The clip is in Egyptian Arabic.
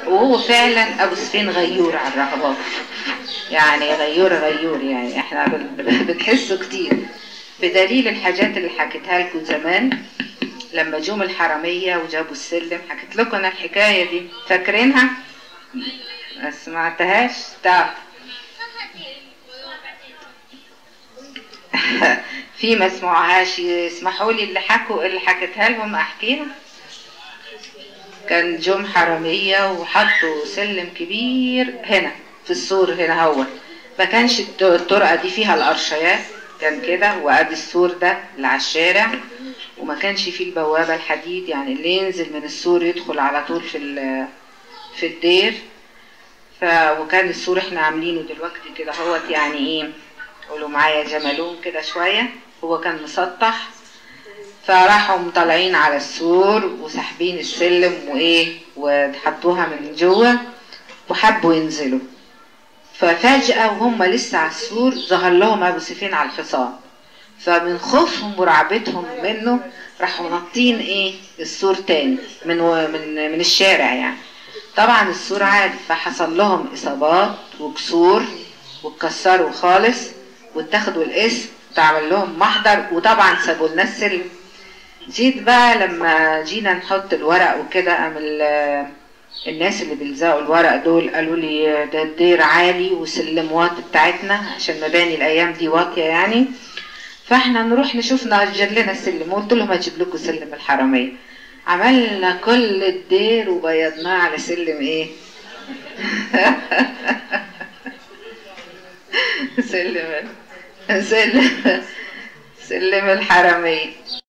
وهو فعلا ابو سفين غيور على الرهبات يعني غيور غيور يعني احنا بن- بنحسه كتير بدليل الحاجات اللي حكيتها لكم زمان لما جم الحرامية وجابوا السلم حكيت لكم انا الحكاية دي فاكرينها ما سمعتهاش طب في ما سمعوهاش يسمحوا لي اللي حكوا اللي حكيتها لهم احكيها كان جم حرامية وحطوا سلم كبير هنا في السور هنا هو ما كانش الت- الطرقة دي فيها الأرشيات كان كده وادي السور ده اللي على الشارع وما كانش فيه البوابة الحديد يعني اللي ينزل من السور يدخل على طول في ال- في الدير ف وكان السور احنا عاملينه دلوقتي كده هوت يعني ايه قولوا معايا جمالون كده شوية هو كان مسطح فراحوا طالعين على السور وساحبين السلم وايه وحطوها من جوه وحبوا ينزلوا ففجأة وهم لسه على السور ظهر لهم أبو سفين على الحصان فمن خوفهم ورعبتهم منه راحوا نطين ايه السور تاني من و... من من الشارع يعني طبعا السور عالي فحصل لهم اصابات وكسور واتكسروا خالص واتاخدوا الاسم اتعمل لهم محضر وطبعا سابوا لنا السلم جيت بقى لما جينا نحط الورق وكده قام ال- الناس اللي بيلزقوا الورق دول قالوا لي ده الدير عالي وسلم واطي بتاعتنا عشان مباني الايام دي واطيه يعني فاحنا نروح نشوف نأجر لنا السلم وقلت لهم اجيب لكم سلم الحراميه عملنا كل الدير وبيضناه على سلم ايه سلم سلم سلم الحراميه